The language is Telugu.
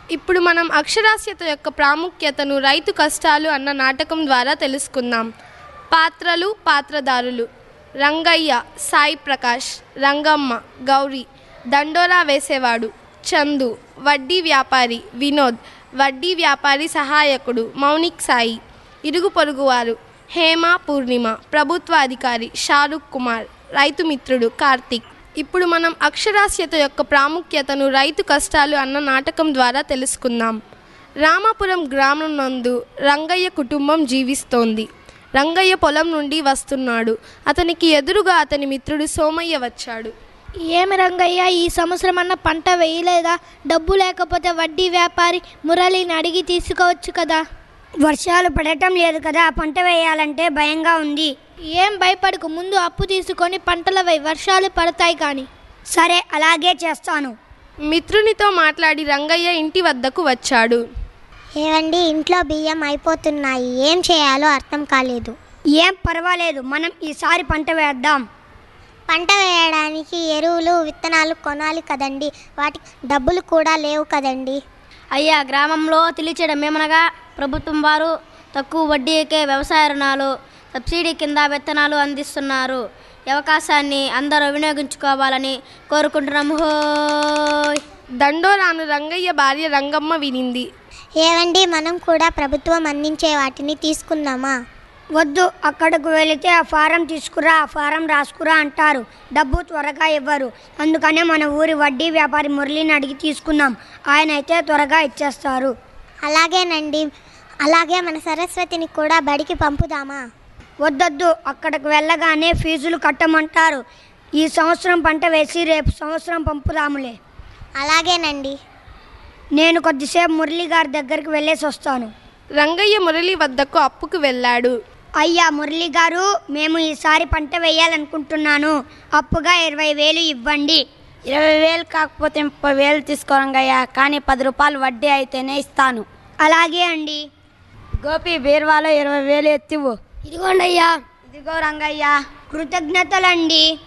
ఇప్పుడు మనం అక్షరాస్యత యొక్క ప్రాముఖ్యతను రైతు కష్టాలు అన్న నాటకం ద్వారా తెలుసుకుందాం పాత్రలు పాత్రధారులు రంగయ్య సాయి ప్రకాష్ రంగమ్మ గౌరీ దండోరా వేసేవాడు చందు వడ్డీ వ్యాపారి వినోద్ వడ్డీ వ్యాపారి సహాయకుడు మౌనిక్ సాయి ఇరుగు పొరుగువారు హేమ పూర్ణిమ ప్రభుత్వ అధికారి షారుఖ్ కుమార్ రైతు మిత్రుడు కార్తిక్ ఇప్పుడు మనం అక్షరాస్యత యొక్క ప్రాముఖ్యతను రైతు కష్టాలు అన్న నాటకం ద్వారా తెలుసుకుందాం రామాపురం గ్రామం నందు రంగయ్య కుటుంబం జీవిస్తోంది రంగయ్య పొలం నుండి వస్తున్నాడు అతనికి ఎదురుగా అతని మిత్రుడు సోమయ్య వచ్చాడు ఏమి రంగయ్య ఈ సంవత్సరం అన్న పంట వేయలేదా డబ్బు లేకపోతే వడ్డీ వ్యాపారి మురళిని అడిగి తీసుకోవచ్చు కదా వర్షాలు పడటం లేదు కదా పంట వేయాలంటే భయంగా ఉంది ఏం భయపడకు ముందు అప్పు తీసుకొని పంటల వేయి వర్షాలు పడతాయి కానీ సరే అలాగే చేస్తాను మిత్రునితో మాట్లాడి రంగయ్య ఇంటి వద్దకు వచ్చాడు ఏవండి ఇంట్లో బియ్యం అయిపోతున్నాయి ఏం చేయాలో అర్థం కాలేదు ఏం పర్వాలేదు మనం ఈసారి పంట వేద్దాం పంట వేయడానికి ఎరువులు విత్తనాలు కొనాలి కదండి వాటికి డబ్బులు కూడా లేవు కదండి అయ్యా గ్రామంలో తెలియచేయడం ఏమనగా ప్రభుత్వం వారు తక్కువ వడ్డీకే వ్యవసాయ రుణాలు సబ్సిడీ కింద విత్తనాలు అందిస్తున్నారు ఈ అవకాశాన్ని అందరూ వినియోగించుకోవాలని కోరుకుంటున్నాము హోయ్ దండోరాను రంగయ్య భార్య రంగమ్మ వినింది ఏవండి మనం కూడా ప్రభుత్వం అందించే వాటిని తీసుకుందామా వద్దు అక్కడకు వెళితే ఆ ఫారం తీసుకురా ఆ ఫారం రాసుకురా అంటారు డబ్బు త్వరగా ఇవ్వరు అందుకనే మన ఊరి వడ్డీ వ్యాపారి మురళిని అడిగి తీసుకుందాం ఆయన అయితే త్వరగా ఇచ్చేస్తారు అలాగేనండి అలాగే మన సరస్వతిని కూడా బడికి పంపుదామా వద్దొద్దు అక్కడికి వెళ్ళగానే ఫీజులు కట్టమంటారు ఈ సంవత్సరం పంట వేసి రేపు సంవత్సరం పంపుదాములే అలాగేనండి నేను కొద్దిసేపు మురళి గారి దగ్గరికి వెళ్ళేసి వస్తాను రంగయ్య మురళి వద్దకు అప్పుకు వెళ్ళాడు అయ్యా మురళి గారు మేము ఈసారి పంట వేయాలనుకుంటున్నాను అప్పుగా ఇరవై వేలు ఇవ్వండి ఇరవై వేలు కాకపోతే ముప్పై వేలు తీసుకోరంగయ్యా కానీ పది రూపాయలు వడ్డీ అయితేనే ఇస్తాను అలాగే అండి గోపి బీర్వాలో ఇరవై వేలు ఎత్తివు ఇదిగోండి అయ్యా ఇదిగో రంగయ్య కృతజ్ఞతలండి